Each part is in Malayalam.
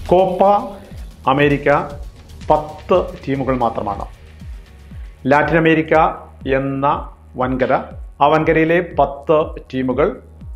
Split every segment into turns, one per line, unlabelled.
കോപ്പ അമേരിക്ക പത്ത് ടീമുകൾ മാത്രമാണ് ലാറ്റിൻ അമേരിക്ക എന്ന വൻകര ആ വൻകരയിലെ പത്ത് ടീമുകൾ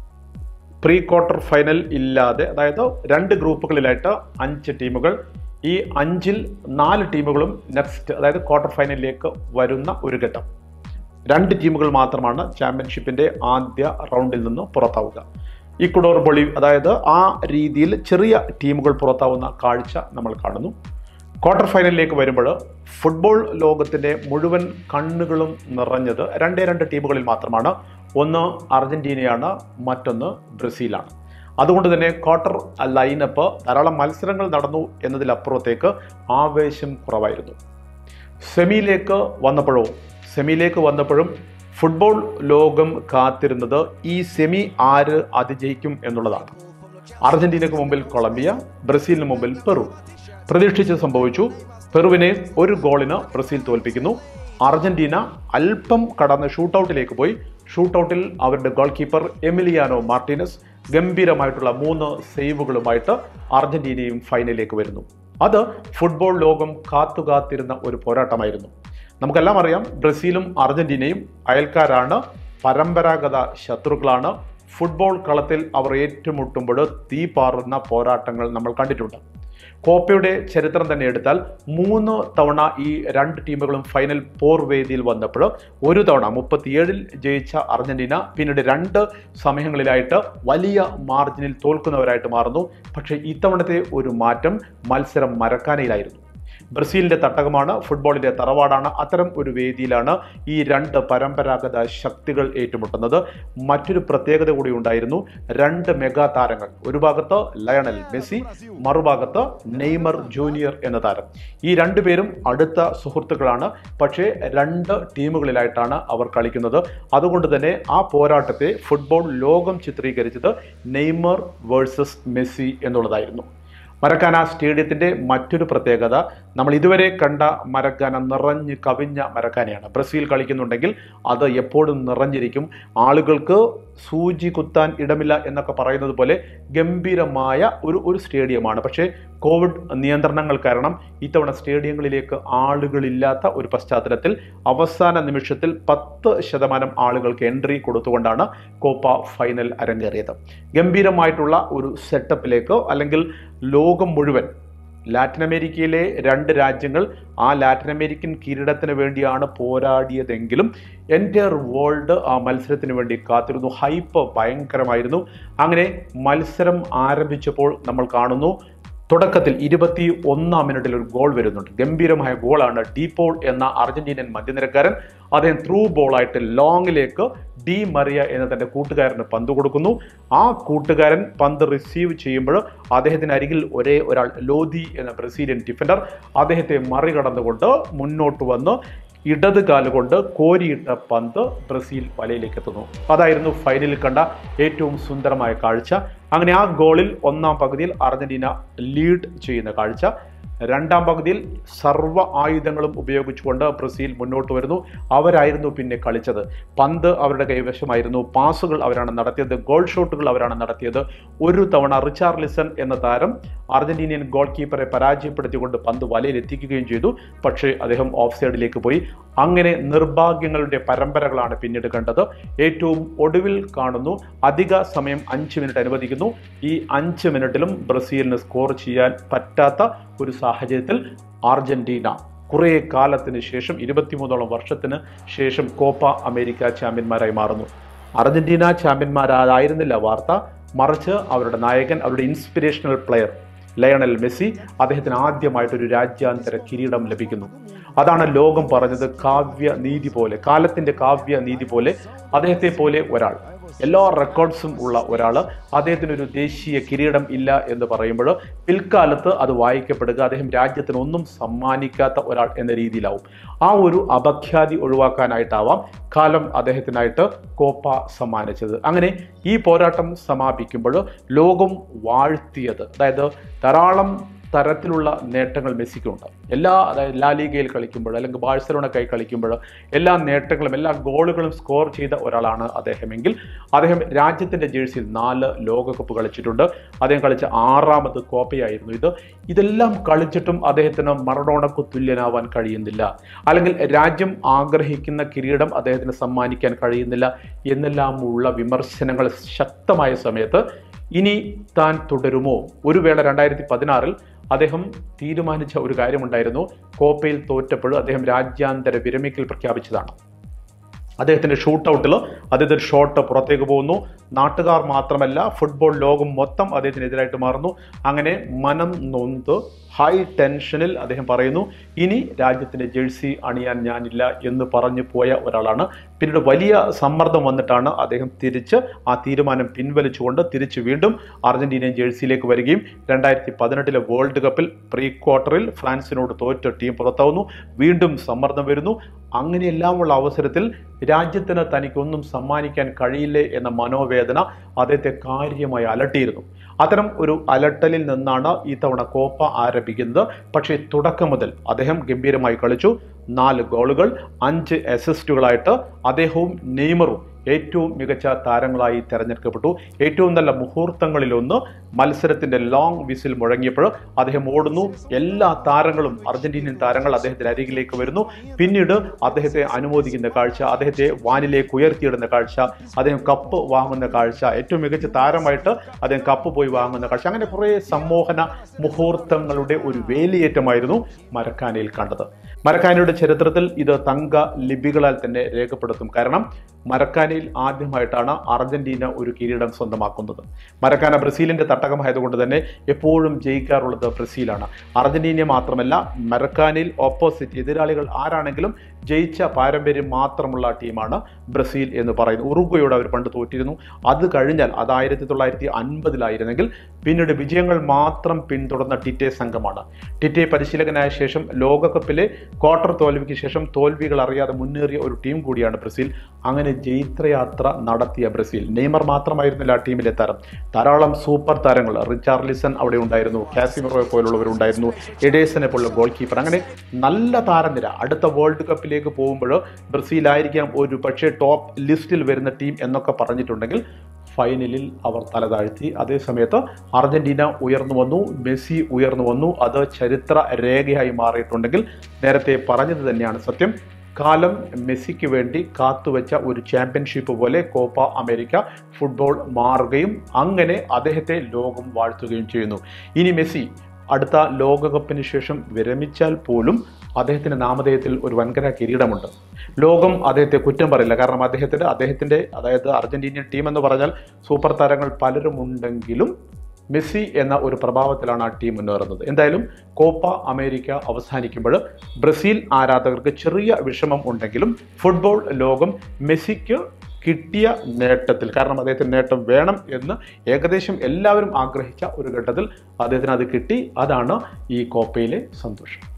പ്രീ ക്വാർട്ടർ ഫൈനൽ ഇല്ലാതെ അതായത് രണ്ട് ഗ്രൂപ്പുകളിലായിട്ട് അഞ്ച് ടീമുകൾ ഈ അഞ്ചിൽ നാല് ടീമുകളും നെക്സ്റ്റ് അതായത് ക്വാർട്ടർ ഫൈനലിലേക്ക് വരുന്ന ഒരു ഘട്ടം രണ്ട് ടീമുകൾ മാത്രമാണ് ചാമ്പ്യൻഷിപ്പിന്റെ ആദ്യ റൗണ്ടിൽ നിന്ന് പുറത്താവുക ഇക്വഡോർ ബൊളി അതായത് ആ രീതിയിൽ ചെറിയ ടീമുകൾ പുറത്താവുന്ന കാഴ്ച നമ്മൾ കാണുന്നു ക്വാർട്ടർ ഫൈനലിലേക്ക് വരുമ്പോൾ ഫുട്ബോൾ ലോകത്തിൻ്റെ മുഴുവൻ കണ്ണുകളും നിറഞ്ഞത് രണ്ടേ രണ്ട് ടീമുകളിൽ മാത്രമാണ് ഒന്ന് അർജന്റീനയാണ് മറ്റൊന്ന് ബ്രസീലാണ് അതുകൊണ്ട് തന്നെ ക്വാർട്ടർ ലൈനപ്പ് ധാരാളം മത്സരങ്ങൾ നടന്നു എന്നതിലപ്പുറത്തേക്ക് ആവേശം കുറവായിരുന്നു സെമിയിലേക്ക് വന്നപ്പോഴോ സെമിയിലേക്ക് വന്നപ്പോഴും ഫുട്ബോൾ ലോകം കാത്തിരുന്നത് ഈ സെമി ആര് അതിജയിക്കും എന്നുള്ളതാണ് അർജന്റീനയ്ക്ക് മുമ്പിൽ കൊളംബിയ ബ്രസീലിന് മുമ്പിൽ പെറു പ്രതീക്ഷിച്ച് സംഭവിച്ചു പെറുവിനെ ഒരു ഗോളിന് ബ്രസീൽ തോൽപ്പിക്കുന്നു അർജന്റീന അല്പം കടന്ന് ഷൂട്ടൗട്ടിലേക്ക് പോയി ഷൂട്ടൗട്ടിൽ അവരുടെ ഗോൾ കീപ്പർ എമിലിയാനോ മാർട്ടിനസ് ഗംഭീരമായിട്ടുള്ള മൂന്ന് സേവുകളുമായിട്ട് അർജന്റീനയും ഫൈനലിലേക്ക് വരുന്നു അത് ഫുട്ബോൾ ലോകം കാത്തുകാത്തിരുന്ന ഒരു പോരാട്ടമായിരുന്നു നമുക്കെല്ലാം അറിയാം ബ്രസീലും അർജന്റീനയും അയൽക്കാരാണ് പരമ്പരാഗത ശത്രുക്കളാണ് ഫുട്ബോൾ കളത്തിൽ അവർ ഏറ്റുമുട്ടുമ്പോൾ തീ പാറുന്ന പോരാട്ടങ്ങൾ നമ്മൾ കണ്ടിട്ടുണ്ട് കോപ്പയുടെ ചരിത്രം തന്നെ എടുത്താൽ മൂന്ന് തവണ ഈ രണ്ട് ടീമുകളും ഫൈനൽ പോർ വേദിയിൽ വന്നപ്പോൾ ഒരു തവണ മുപ്പത്തിയേഴിൽ ജയിച്ച അർജന്റീന പിന്നീട് രണ്ട് സമയങ്ങളിലായിട്ട് വലിയ മാർജിനിൽ തോൽക്കുന്നവരായിട്ട് മാറുന്നു പക്ഷേ ഇത്തവണത്തെ ഒരു മാറ്റം മത്സരം മരക്കാനയിലായിരുന്നു ബ്രസീലിന്റെ തട്ടകമാണ് ഫുട്ബോളിന്റെ തറവാടാണ് അത്തരം ഒരു വേദിയിലാണ് ഈ രണ്ട് പരമ്പരാഗത ശക്തികൾ ഏറ്റുമുട്ടുന്നത് മറ്റൊരു പ്രത്യേകത കൂടി ഉണ്ടായിരുന്നു രണ്ട് മെഗാ താരങ്ങൾ ഒരു ഭാഗത്ത് ലയണൽ മെസ്സി മറുഭാഗത്ത് നെയ്മർ ജൂനിയർ എന്ന താരം ഈ രണ്ടുപേരും അടുത്ത സുഹൃത്തുക്കളാണ് പക്ഷേ രണ്ട് ടീമുകളിലായിട്ടാണ് അവർ കളിക്കുന്നത് അതുകൊണ്ട് തന്നെ ആ പോരാട്ടത്തെ ഫുട്ബോൾ ലോകം ചിത്രീകരിച്ചത് നെയ്മർ വേഴ്സസ് മെസ്സി എന്നുള്ളതായിരുന്നു മരക്കാന സ്റ്റേഡിയത്തിന്റെ മറ്റൊരു പ്രത്യേകത നമ്മൾ ഇതുവരെ കണ്ട മരക്കാന നിറഞ്ഞ് കവിഞ്ഞ മരക്കാനയാണ് ബ്രസീൽ കളിക്കുന്നുണ്ടെങ്കിൽ അത് എപ്പോഴും നിറഞ്ഞിരിക്കും ആളുകൾക്ക് സൂചി കുത്താൻ ഇടമില്ല എന്നൊക്കെ പറയുന്നത് പോലെ ഗംഭീരമായ ഒരു ഒരു സ്റ്റേഡിയമാണ് പക്ഷേ കോവിഡ് നിയന്ത്രണങ്ങൾ കാരണം ഇത്തവണ സ്റ്റേഡിയങ്ങളിലേക്ക് ആളുകളില്ലാത്ത ഒരു പശ്ചാത്തലത്തിൽ അവസാന നിമിഷത്തിൽ പത്ത് ശതമാനം ആളുകൾക്ക് എൻട്രി കൊടുത്തുകൊണ്ടാണ് കോപ്പ ഫൈനൽ അരങ്ങേറിയത് ഗംഭീരമായിട്ടുള്ള ഒരു സെറ്റപ്പിലേക്ക് അല്ലെങ്കിൽ ലോകം മുഴുവൻ ലാറ്റിൻ അമേരിക്കയിലെ രണ്ട് രാജ്യങ്ങൾ ആ ലാറ്റിൻ അമേരിക്കൻ കിരീടത്തിന് വേണ്ടിയാണ് പോരാടിയതെങ്കിലും എൻറ്റയർ വേൾഡ് ആ മത്സരത്തിന് വേണ്ടി കാത്തിരുന്നു ഹൈപ്പ് ഭയങ്കരമായിരുന്നു അങ്ങനെ മത്സരം ആരംഭിച്ചപ്പോൾ നമ്മൾ കാണുന്നു തുടക്കത്തിൽ ഇരുപത്തി ഒന്നാം മിനിറ്റിൽ ഒരു ഗോൾ വരുന്നുണ്ട് ഗംഭീരമായ ഗോളാണ് ഡീപോൾ എന്ന അർജന്റീനൻ മധ്യനിരക്കാരൻ അദ്ദേഹം ത്രൂ ബോളായിട്ട് ലോങ്ങിലേക്ക് ഡി മറിയ എന്ന തന്റെ കൂട്ടുകാരന് പന്ത് കൊടുക്കുന്നു ആ കൂട്ടുകാരൻ പന്ത് റിസീവ് ചെയ്യുമ്പോൾ അദ്ദേഹത്തിന് അരികിൽ ഒരേ ഒരാൾ ലോധി എന്ന ബ്രസീലിയൻ ഡിഫൻഡർ അദ്ദേഹത്തെ മറികടന്നുകൊണ്ട് മുന്നോട്ട് വന്ന് ഇടത് കാലുകൊണ്ട് കോരിയിട്ട പന്ത് ബ്രസീൽ വലയിലേക്ക് എത്തുന്നു അതായിരുന്നു ഫൈനലിൽ കണ്ട ഏറ്റവും സുന്ദരമായ കാഴ്ച അങ്ങനെ ആ ഗോളിൽ ഒന്നാം പകുതിയിൽ അർജന്റീന ലീഡ് ചെയ്യുന്ന കാഴ്ച രണ്ടാം പകുതിയിൽ സർവ്വ ആയുധങ്ങളും ഉപയോഗിച്ചുകൊണ്ട് ബ്രസീൽ മുന്നോട്ട് വരുന്നു അവരായിരുന്നു പിന്നെ കളിച്ചത് പന്ത് അവരുടെ കൈവശമായിരുന്നു പാസുകൾ അവരാണ് നടത്തിയത് ഗോൾ ഷോട്ടുകൾ അവരാണ് നടത്തിയത് ഒരു തവണ റിച്ചാർലിസൺ എന്ന താരം അർജന്റീനിയൻ ഗോൾ കീപ്പറെ പരാജയപ്പെടുത്തിക്കൊണ്ട് പന്ത് വലയിൽ എത്തിക്കുകയും ചെയ്തു പക്ഷേ അദ്ദേഹം ഓഫ് സൈഡിലേക്ക് പോയി അങ്ങനെ നിർഭാഗ്യങ്ങളുടെ പരമ്പരകളാണ് പിന്നീട് കണ്ടത് ഏറ്റവും ഒടുവിൽ കാണുന്നു അധിക സമയം അഞ്ച് മിനിറ്റ് അനുവദിക്കുന്നു ഈ അഞ്ച് മിനിറ്റിലും ബ്രസീലിന് സ്കോർ ചെയ്യാൻ പറ്റാത്ത ഒരു സാഹചര്യത്തിൽ അർജന്റീന കുറേ കാലത്തിന് ശേഷം ഇരുപത്തിമൂന്നോളം വർഷത്തിന് ശേഷം കോപ്പ അമേരിക്ക ചാമ്പ്യന്മാരായി മാറുന്നു അർജന്റീന ചാമ്പ്യന്മാരായിരുന്നില്ല വാർത്ത മറിച്ച് അവരുടെ നായകൻ അവരുടെ ഇൻസ്പിരേഷണൽ പ്ലെയർ ലയണൽ മെസ്സി അദ്ദേഹത്തിന് ആദ്യമായിട്ടൊരു രാജ്യാന്തര കിരീടം ലഭിക്കുന്നു അതാണ് ലോകം പറഞ്ഞത് കാവ്യ നീതി പോലെ കാലത്തിന്റെ കാവ്യ നീതി പോലെ അദ്ദേഹത്തെ പോലെ ഒരാൾ എല്ലാ റെക്കോർഡ്സും ഉള്ള ഒരാൾ അദ്ദേഹത്തിന് ഒരു ദേശീയ കിരീടം ഇല്ല എന്ന് പറയുമ്പോൾ പിൽക്കാലത്ത് അത് വായിക്കപ്പെടുക അദ്ദേഹം രാജ്യത്തിന് ഒന്നും സമ്മാനിക്കാത്ത ഒരാൾ എന്ന രീതിയിലാവും ആ ഒരു അപഖ്യാതി ഒഴിവാക്കാനായിട്ടാവാം കാലം അദ്ദേഹത്തിനായിട്ട് കോപ്പ സമ്മാനിച്ചത് അങ്ങനെ ഈ പോരാട്ടം സമാപിക്കുമ്പോൾ ലോകം വാഴ്ത്തിയത് അതായത് ധാരാളം തരത്തിലുള്ള നേട്ടങ്ങൾ മെസ്സിക്കുണ്ട് എല്ലാ അതായത് ലാ ലീഗയിൽ കളിക്കുമ്പോൾ അല്ലെങ്കിൽ ബാഴ്സലോണക്കായി കളിക്കുമ്പോൾ എല്ലാ നേട്ടങ്ങളും എല്ലാ ഗോളുകളും സ്കോർ ചെയ്ത ഒരാളാണ് അദ്ദേഹമെങ്കിൽ അദ്ദേഹം രാജ്യത്തിൻ്റെ ജേഴ്സിയിൽ നാല് ലോകകപ്പ് കളിച്ചിട്ടുണ്ട് അദ്ദേഹം കളിച്ച ആറാമത് കോപ്പയായിരുന്നു ഇത് ഇതെല്ലാം കളിച്ചിട്ടും അദ്ദേഹത്തിന് മറഡോണക്ക് തുല്യനാവാൻ കഴിയുന്നില്ല അല്ലെങ്കിൽ രാജ്യം ആഗ്രഹിക്കുന്ന കിരീടം അദ്ദേഹത്തിന് സമ്മാനിക്കാൻ കഴിയുന്നില്ല എന്നെല്ലാമുള്ള വിമർശനങ്ങൾ ശക്തമായ സമയത്ത് ഇനി താൻ തുടരുമോ ഒരു വേള രണ്ടായിരത്തി പതിനാറിൽ അദ്ദേഹം തീരുമാനിച്ച ഒരു കാര്യമുണ്ടായിരുന്നു കോപ്പയിൽ തോറ്റപ്പോൾ അദ്ദേഹം രാജ്യാന്തര വിരമിക്കൽ പ്രഖ്യാപിച്ചതാണ് അദ്ദേഹത്തിൻ്റെ ഷൂട്ടൗട്ടിൽ അദ്ദേഹത്തിൻ്റെ ഷോട്ട് പുറത്തേക്ക് പോകുന്നു നാട്ടുകാർ മാത്രമല്ല ഫുട്ബോൾ ലോകം മൊത്തം അദ്ദേഹത്തിനെതിരായിട്ട് മാറുന്നു അങ്ങനെ മനം നൊന്ത് ഹൈ ടെൻഷനിൽ അദ്ദേഹം പറയുന്നു ഇനി രാജ്യത്തിൻ്റെ ജേഴ്സി അണിയാൻ ഞാനില്ല എന്ന് പറഞ്ഞു പോയ ഒരാളാണ് പിന്നീട് വലിയ സമ്മർദ്ദം വന്നിട്ടാണ് അദ്ദേഹം തിരിച്ച് ആ തീരുമാനം പിൻവലിച്ചുകൊണ്ട് തിരിച്ച് വീണ്ടും അർജന്റീനൻ ജേഴ്സിയിലേക്ക് വരികയും രണ്ടായിരത്തി പതിനെട്ടിലെ വേൾഡ് കപ്പിൽ പ്രീ ക്വാർട്ടറിൽ ഫ്രാൻസിനോട് തോറ്റ ടീം പുറത്താവുന്നു വീണ്ടും സമ്മർദ്ദം വരുന്നു അങ്ങനെയെല്ലാമുള്ള അവസരത്തിൽ രാജ്യത്തിന് തനിക്കൊന്നും സമ്മാനിക്കാൻ കഴിയില്ലേ എന്ന മനോവേദന അദ്ദേഹത്തെ കാര്യമായി അലട്ടിയിരുന്നു അത്തരം ഒരു അലട്ടലിൽ നിന്നാണ് ഈ തവണ കോപ്പ ആരംഭിക്കുന്നത് പക്ഷേ തുടക്കം മുതൽ അദ്ദേഹം ഗംഭീരമായി കളിച്ചു നാല് ഗോളുകൾ അഞ്ച് അസിസ്റ്റുകളായിട്ട് അദ്ദേഹവും നെയ്മറും ഏറ്റവും മികച്ച താരങ്ങളായി തെരഞ്ഞെടുക്കപ്പെട്ടു ഏറ്റവും നല്ല മുഹൂർത്തങ്ങളിലൊന്ന് മത്സരത്തിന്റെ ലോങ് വിസിൽ മുഴങ്ങിയപ്പോൾ അദ്ദേഹം ഓടുന്നു എല്ലാ താരങ്ങളും അർജന്റീനിയൻ താരങ്ങൾ അദ്ദേഹത്തിന്റെ അരികിലേക്ക് വരുന്നു പിന്നീട് അദ്ദേഹത്തെ അനുമോദിക്കുന്ന കാഴ്ച അദ്ദേഹത്തെ വാനിലേക്ക് ഉയർത്തിയിടുന്ന കാഴ്ച അദ്ദേഹം കപ്പ് വാങ്ങുന്ന കാഴ്ച ഏറ്റവും മികച്ച താരമായിട്ട് അദ്ദേഹം കപ്പ് പോയി വാങ്ങുന്ന കാഴ്ച അങ്ങനെ കുറേ സമ്മോഹന മുഹൂർത്തങ്ങളുടെ ഒരു വേലിയേറ്റമായിരുന്നു മരക്കാനയിൽ കണ്ടത് മരക്കാനയുടെ ചരിത്രത്തിൽ ഇത് തങ്ക ലിപികളാൽ തന്നെ രേഖപ്പെടുത്തും കാരണം മരക്കാനയിൽ ആദ്യമായിട്ടാണ് അർജന്റീന ഒരു കിരീടം സ്വന്തമാക്കുന്നത് മരക്കാന ബ്രസീലിന്റെ തട്ടകമായതുകൊണ്ട് തന്നെ എപ്പോഴും ജയിക്കാറുള്ളത് ബ്രസീലാണ് അർജന്റീന മാത്രമല്ല മരക്കാനയിൽ ഓപ്പോസിറ്റ് എതിരാളികൾ ആരാണെങ്കിലും ജയിച്ച പാരമ്പര്യം മാത്രമുള്ള ടീമാണ് ബ്രസീൽ എന്ന് പറയുന്നത് ഉറുഗ്വയോട് അവർ പണ്ട് തോറ്റിരുന്നു അത് കഴിഞ്ഞാൽ അത് ആയിരത്തി തൊള്ളായിരത്തി അൻപതിലായിരുന്നെങ്കിൽ പിന്നീട് വിജയങ്ങൾ മാത്രം പിന്തുടർന്ന ടിറ്റെ സംഘമാണ് ടിറ്റെ പരിശീലകനായ ശേഷം ലോകകപ്പിലെ ക്വാർട്ടർ തോൽവിക്ക് ശേഷം തോൽവികൾ അറിയാതെ മുന്നേറിയ ഒരു ടീം കൂടിയാണ് ബ്രസീൽ അങ്ങനെ ജൈത്രയാത്ര നടത്തിയ ബ്രസീൽ നെയ്മർ മാത്രമായിരുന്നില്ല ആ ടീമിലെ താരം ധാരാളം സൂപ്പർ താരങ്ങൾ റിച്ചാർലിസൺ അവിടെ ഉണ്ടായിരുന്നു കാസിമിറോയെ പോലുള്ളവരുണ്ടായിരുന്നു എഡേസനെ പോലുള്ള ഗോൾ കീപ്പർ അങ്ങനെ നല്ല താരനിര അടുത്ത വേൾഡ് കപ്പിലേക്ക് പോകുമ്പോൾ ബ്രസീലായിരിക്കാം ഒരു പക്ഷേ ടോപ്പ് ലിസ്റ്റിൽ വരുന്ന ടീം എന്നൊക്കെ പറഞ്ഞിട്ടുണ്ടെങ്കിൽ ഫൈനലിൽ അവർ തലതാഴ്ത്തി അതേസമയത്ത് അർജന്റീന ഉയർന്നു വന്നു മെസ്സി ഉയർന്നു വന്നു അത് ചരിത്ര രേഖയായി മാറിയിട്ടുണ്ടെങ്കിൽ നേരത്തെ പറഞ്ഞത് തന്നെയാണ് സത്യം കാലം മെസ്സിക്ക് വേണ്ടി കാത്തുവെച്ച ഒരു ചാമ്പ്യൻഷിപ്പ് പോലെ കോപ്പ അമേരിക്ക ഫുട്ബോൾ മാറുകയും അങ്ങനെ അദ്ദേഹത്തെ ലോകം വാഴ്ത്തുകയും ചെയ്യുന്നു ഇനി മെസ്സി അടുത്ത ലോകകപ്പിന് ശേഷം വിരമിച്ചാൽ പോലും അദ്ദേഹത്തിൻ്റെ നാമധേയത്തിൽ ഒരു വൻകര കിരീടമുണ്ട് ലോകം അദ്ദേഹത്തെ കുറ്റം പറയില്ല കാരണം അദ്ദേഹത്തിൻ്റെ അദ്ദേഹത്തിൻ്റെ അതായത് അർജന്റീനിയൻ ടീം എന്ന് പറഞ്ഞാൽ സൂപ്പർ താരങ്ങൾ പലരും ഉണ്ടെങ്കിലും മെസ്സി എന്ന ഒരു പ്രഭാവത്തിലാണ് ആ ടീം മുന്നേറുന്നത് എന്തായാലും കോപ്പ അമേരിക്ക അവസാനിക്കുമ്പോൾ ബ്രസീൽ ആരാധകർക്ക് ചെറിയ വിഷമം ഉണ്ടെങ്കിലും ഫുട്ബോൾ ലോകം മെസ്സിക്ക് കിട്ടിയ നേട്ടത്തിൽ കാരണം അദ്ദേഹത്തിന് നേട്ടം വേണം എന്ന് ഏകദേശം എല്ലാവരും ആഗ്രഹിച്ച ഒരു ഘട്ടത്തിൽ അദ്ദേഹത്തിന് അത് കിട്ടി അതാണ് ഈ കോപ്പയിലെ സന്തോഷം